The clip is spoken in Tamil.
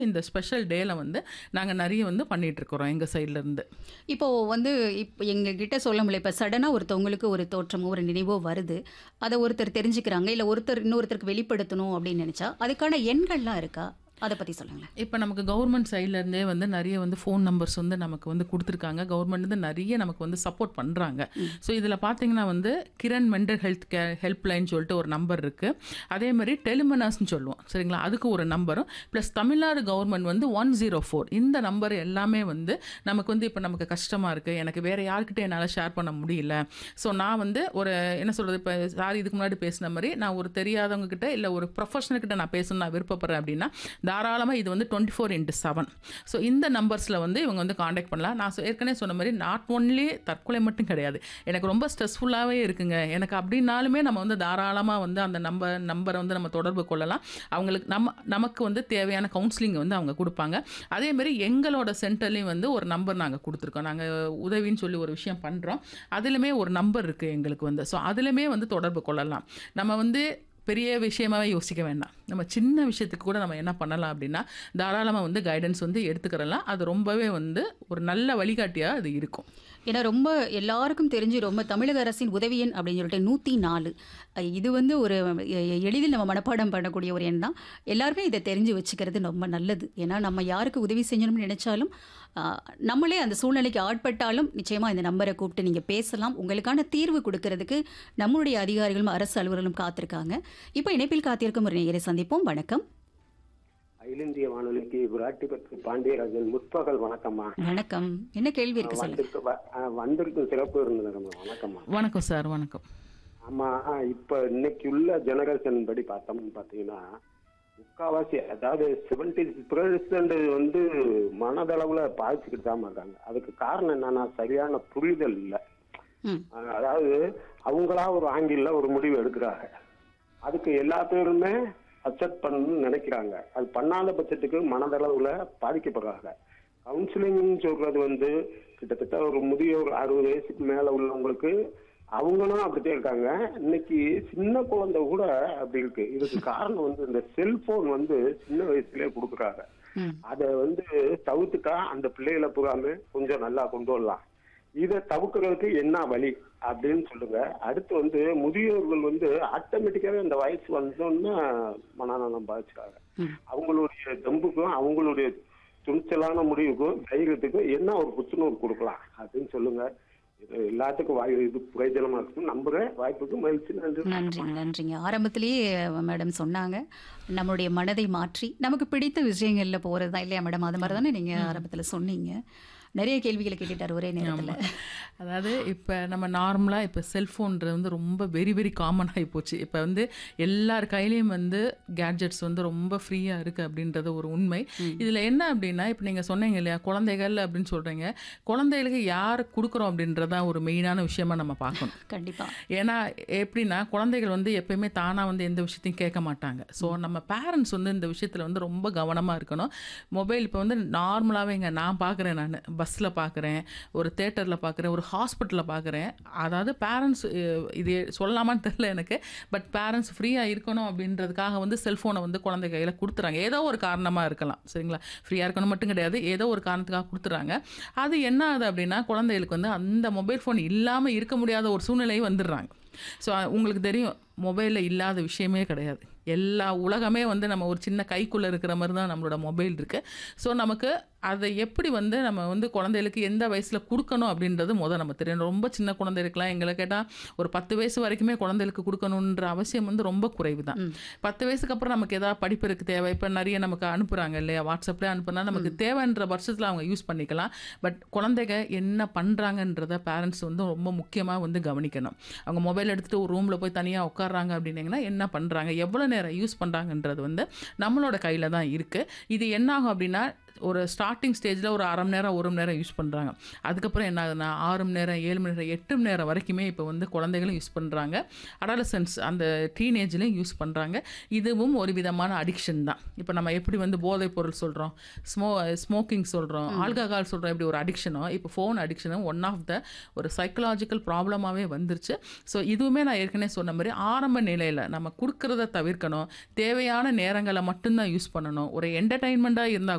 இந்த ஸ்பெஷல் டேல வந்து நாங்க நெறைய வந்து பண்ணிட்டுருக்குறோம் எங்க சைட்ல இருந்து. இப்போ வந்து இப்ப எங்ககிட்ட சொல்ல முடியல. இப்ப சடனா ஒருத்தவங்களுக்கு ஒரு தோற்றமோ, ஒரு நினைவோ வருது. அத ஒருத்தர் தெரிஞ்சுக்கிறாங்க. இல்ல ஒருத்தர் இன்னொருத்தருக்கு வெளிப்படுத்தணும் அப்படின்னு நெனைச்சா, அதுக்கான எண்கள்லாம் இருக்கா? அத பத்தி சொல்லுங்களேன். இப்ப நமக்கு கவர்மெண்ட் சைட்ல இருந்தே வந்து நெறைய வந்து ஃபோன் நம்பர்ஸ் வந்து நமக்கு வந்து குடுத்துருக்காங்க. கவர்மெண்ட் வந்து நெறைய நமக்கு வந்து சப்போர்ட் பண்றாங்க. ம். ஸோ இதில பார்த்தீங்கன்னா வந்து Kiran mental health care helpline சொல்லிட்டு ஒரு நம்பர் இருக்கு. அதே மாரி டெலிமனாஸ்ன்னு சொல்லுவோம். சரிங்களா? அதுக்கு ஒரு நம்பரும் ப்ளஸ் தமிழ்நாடு கவர்மெண்ட் வந்து 104 இந்த நம்பர் எல்லாமே வந்து நமக்கு வந்து இப்ப நமக்கு கஷ்டமா இருக்கு. எனக்கு வேற யார்கிட்ட என்னால ஷேர் பண்ண முடியல. ஸோ நான் வந்து ஒரு என்ன சொல்றது, இப்ப சார் இதுக்கு முன்னாடி பேசின மாரி நான் ஒரு தெரியாதவங்க கிட்ட இல்ல ஒரு ப்ரொஃபஷனல் கிட்ட நான் பேசணும்னு நான் விருப்பப்படுறேன் அப்படின்னா, தாராளமா இது வந்து 24/7 ஸோ இந்த நம்பர்ஸ்ல வந்து இவங்க வந்து கான்டாக்ட் பண்ணலாம். நான் சொ ஏற்கனவே சொன்ன மாரி நாட் ஒன்லி தற்கொலை மட்டும் கிடையாது. எனக்கு ரொம்ப ஸ்ட்ரெஸ்ஃபுல்லாவே இருக்குங்க. எனக்கு அப்படின்னாலுமே நம்ம வந்து தாராளமா வந்து அந்த நம்பர் நம்பர வந்து நம்ம தொடர்பு கொள்ளலாம். அவங்களுக்கு நம்ம நமக்கு வந்து தேவையான கவுன்சிலிங் வந்து அவங்க குடுப்பாங்க. அதே மாரி எங்களோட சென்டர்லயும் வந்து ஒரு நம்பர் நாங்க குடுத்துருக்கோம். நாங்க உதவின்னு சொல்லி ஒரு விஷயம் பண்றோம். அதிலுமே ஒரு நம்பர் இருக்கு எங்களுக்கு வந்து. ஸோ அதிலுமே வந்து தொடர்பு கொள்ளலாம். நம்ம வந்து பெரிய விஷயமாவே யோசிக்க வேண்டாம். நம்ம சின்ன விஷயத்துக்கு கூட நம்ம என்ன பண்ணலாம் அப்படின்னா, தாராளமா வந்து கைடன்ஸ் வந்து எடுத்துக்கிறலாம். அது ரொம்பவே வந்து ஒரு நல்ல வழிகாட்டியா அது இருக்கும். ஏன்னா ரொம்ப எல்லாருக்கும் தெரிஞ்சு ரொம்ப தமிழக அரசின் உதவி எண் அப்படின்னு சொல்லிட்டு 104 அ இது வந்து ஒரு எ எ எளிதில் நம்ம மனப்பாடம் பண்ணக்கூடிய ஒரு எண் தான். எல்லாருமே இத தெரிஞ்சு வச்சுக்கிறது ரொம்ப நல்லது. ஏன்னா நம்ம யாருக்கு உதவி செய்யணும்னு நெனைச்சாலும், அ நம்மளே அந்த சூழ்நிலைக்கு ஆட்பட்டாலும் நிச்சயமா இந்த நம்பர கூப்பிட்டு நீங்க பேசலாம். உங்களுக்கான தீர்வு குடுக்கறதுக்கு நம்மளுடைய அதிகாரிகளும், அரசு அலுவலர்களும் காத்திருக்காங்க. இப்போ இணைப்பில் காத்திருக்கும் ஒரு நேயரை சந்திப்போம். வணக்கம். அகில இந்திய வானொலிக்கு விராட்டிபத்து பாண்டியராஜன் முற்பகல் வணக்கம்மா வணக்கம். என்ன கேள்வி இருக்கு சொல்லுங்க. வந்திருக்கு வ- ஆ, வந்திருக்கும் சிறப்பு இருந்ததுங்கம்மா வணக்கம்மா வணக்கம் சார். வணக்கம். ஆமா ஆ, இப்ப இன்னைக்கு உள்ள ஜெனரேஷன் படி பார்த்தோம்னு பாத்தீங்கன்னா முக்காவாசி அதாவது செவன்டி பெர்சன்ட் வந்து மனதளவுல பாதிச்சுக்கிட்டு தான் இருக்காங்க அதுக்கு காரணம் என்னன்னா சரியான புரிதல் இல்லை ம். அதாவது அவங்களா ஒரு ஆங்கில ஒரு முடிவு எடுக்கிறாங்க அதுக்கு எல்லா பேருமே அக்செப்ட் பண்ணணும்னு நினைக்கிறாங்க அது பண்ணாத பட்சத்துக்கு மனதளவுல பாதிக்கப்படுறாங்க கவுன்சிலிங் சொல்றது வந்து கிட்டத்தட்ட ஒரு முதியோர் அறுபது வயசுக்கு மேல உள்ளவங்களுக்கு அவங்களும் அப்படித்தான் இருக்காங்க இன்னைக்கு சின்ன குழந்தை கூட அப்படி இருக்கு இதுக்கு காரணம் வந்து இந்த செல்போன் வந்து சின்ன வயசுலயே கொடுக்குறாங்க ம். அதை வந்து தவிர்த்துட்டா அந்த பிள்ளைகளை பூராமே கொஞ்சம் நல்லா கொண்டு வரலாம் இதை தவிர்க்கிறதுக்கு என்ன வழி அப்படின்னு சொல்லுங்க அடுத்து வந்து முதியோர்கள் வந்து ஆட்டோமேட்டிக்காவே அந்த வயசு வந்தோன்னா மனநலம் பாதிச்சுக்காங்க ம். அவங்களுடைய தெம்புக்கும் அவங்களுடைய துணிச்சலான முடிவுக்கும் தைரியத்துக்கும் என்ன ஒரு புத்துணர்வு கொடுக்கலாம் அப்படின்னு சொல்லுங்க இது எல்லாத்துக்கும் வாய் இது பிரயோஜனமா இருக்கும் நம்புறேன் வாய்ப்புக்கு மகிழ்ச்சி நன்றி நன்றிங்க நன்றிங்க ஆரம்பத்திலேயே மேடம் சொன்னாங்க நம்மளுடைய மனதை மாற்றி நமக்கு பிடித்த விஷயங்கள்ல போறது தான் இல்லையா மேடம் அது மாதிரி தானே நீங்க ஆரம்பத்துல சொன்னீங்க நிறைய கேள்விகளை கேட்டுட்டாரு ஒரே நேரத்துல ஆமா. அதாவது இப்ப நம்ம நார்மலா இப்ப செல்ஃபோன்றது வந்து ரொம்ப வெரி வெரி காமன் ஆகி போச்சு. இப்ப வந்து எல்லார் கையிலயும் வந்து கேட்ஜெட்ஸ் வந்து ரொம்ப ஃப்ரீயா இருக்கு அப்படின்றது ஒரு உண்மை. இதுல என்ன அப்படின்னா, இப்ப நீங்க சொன்னீங்க இல்லையா, குழந்தைகள் அப்படின்னு சொல்றீங்க. குழந்தைகளுக்கு யார் குடுக்குறோம் அப்படின்றது தான் ஒரு மெயினான விஷயமா நம்ம பார்க்கணும். கண்டிப்பா ஏன்னா எப்படின்னா குழந்தைகள் வந்து எப்பயுமே தானா வந்து எந்த விஷயத்தையும் கேட்க மாட்டாங்க. ஸோ நம்ம பேரண்ட்ஸ் வந்து இந்த விஷயத்துல வந்து ரொம்ப கவனமா இருக்கணும். மொபைல் இப்போ வந்து நார்மலாவேங்க நான் பார்க்குறேன் நானு. பஸ்ல பார்க்குறேன், ஒரு தியேட்டர்ல பார்க்குறேன், ஒரு ஹாஸ்பிட்டல்ல பார்க்குறேன். அதாவது பேரண்ட்ஸ் இது சொல்லலாமான்னு தெரியல எனக்கு. பட் பேரண்ட்ஸ் ஃப்ரீயா இருக்கணும் அப்படின்றதுக்காக வந்து செல்ஃபோனை வந்து குழந்தை கையில குடுத்துறாங்க. ஏதோ ஒரு காரணமா இருக்கலாம். சரிங்களா? ஃப்ரீயா இருக்கணும் மட்டும் கிடையாது. ஏதோ ஒரு காரணத்துக்காக குடுத்துறாங்க. அது என்ன ஆகுது அப்படின்னா, குழந்தைகளுக்கு வந்து அந்த மொபைல் ஃபோன் இல்லாம இருக்க முடியாத ஒரு சூழ்நிலை வந்துடுறாங்க. ஸோ உங்களுக்கு தெரியும் மொபைல்ல இல்லாத விஷயமே கிடையாது. எல்லா உலகமே வந்து நம்ம ஒரு சின்ன கைக்குள்ள இருக்கிற மாதிரி தான் நம்மளோட மொபைல் இருக்கு. ஸோ நமக்கு அதை எப்படி வந்து நம்ம வந்து குழந்தைகளுக்கு எந்த வயசுல குடுக்கணும் அப்படின்றது மொத நம்ம தெரியணும். ரொம்ப சின்ன குழந்தைகளுக்குலாம் எங்களை கேட்டா ஒரு 10 வயசு வரைக்குமே குழந்தைகளுக்கு குடுக்கணுன்ற அவசியம் வந்து ரொம்ப குறைவு தான். 10 வயசுக்கு அப்புறம் நமக்கு ஏதாவது படிப்பிற்கு தேவை. இப்ப நிறைய நமக்கு அனுப்புறாங்க இல்லையா? வாட்ஸ்அப்லயே அனுப்புனா நமக்கு தேவைன்ற பட்சத்துல அவங்க யூஸ் பண்ணிக்கலாம். பட் குழந்தைங்க என்ன பண்றாங்கன்றத பேரண்ட்ஸ் வந்து ரொம்ப முக்கியமா வந்து கவனிக்கணும். அவங்க மொபைல் எடுத்துட்டு ஒரு ரூம்ல போய் தனியா உட்கார்றாங்க அப்படின்னீங்கன்னா என்ன பண்றாங்க? எவ்வளவு நேரம் யூஸ் பண்றாங்கன்றது வந்து நம்மளோட கையில தான் இருக்கு. இது என்ன ஆகும் அப்படின்னா ஒரு ஸ்டார்டிங் ஸ்டேஜில் ஒரு அரை மணி நேரம் ஒரு மணி நேரம் யூஸ் பண்ணுறாங்க அதுக்கப்புறம் என்ன ஆகுதுன்னா ஆறு மணி நேரம் ஏழு மணி நேரம் எட்டு மணி நேரம் வரைக்குமே இப்போ வந்து குழந்தைகளும் யூஸ் பண்ணுறாங்க அடாலசன்ஸ் அந்த டீனேஜ்லேயும் யூஸ் பண்ணுறாங்க இதுவும் ஒரு விதமான அடிக்ஷன் தான் இப்போ நம்ம எப்படி வந்து போதைப் பொருள் சொல்கிறோம் ஸ்மோ ஸ்மோக்கிங் சொல்கிறோம் ஆல்கஹால் சொல்கிறோம் இப்படி ஒரு அடிக்ஷனோ இப்போ ஃபோன் அடிக்ஷனும் ஒன் ஆஃப் த ஒரு சைக்கலாஜிக்கல் ப்ராப்ளமாகவே வந்துருச்சு ஸோ இதுவுமே நான் ஏற்கனவே சொன்ன மாதிரி ஆரம்ப நிலையில் நம்ம கொடுக்கறத தவிர்க்கணும் தேவையான நேரங்களை மட்டும்தான் யூஸ் பண்ணணும் ஒரு என்டர்டைன்மெண்ட்டாக இருந்தால்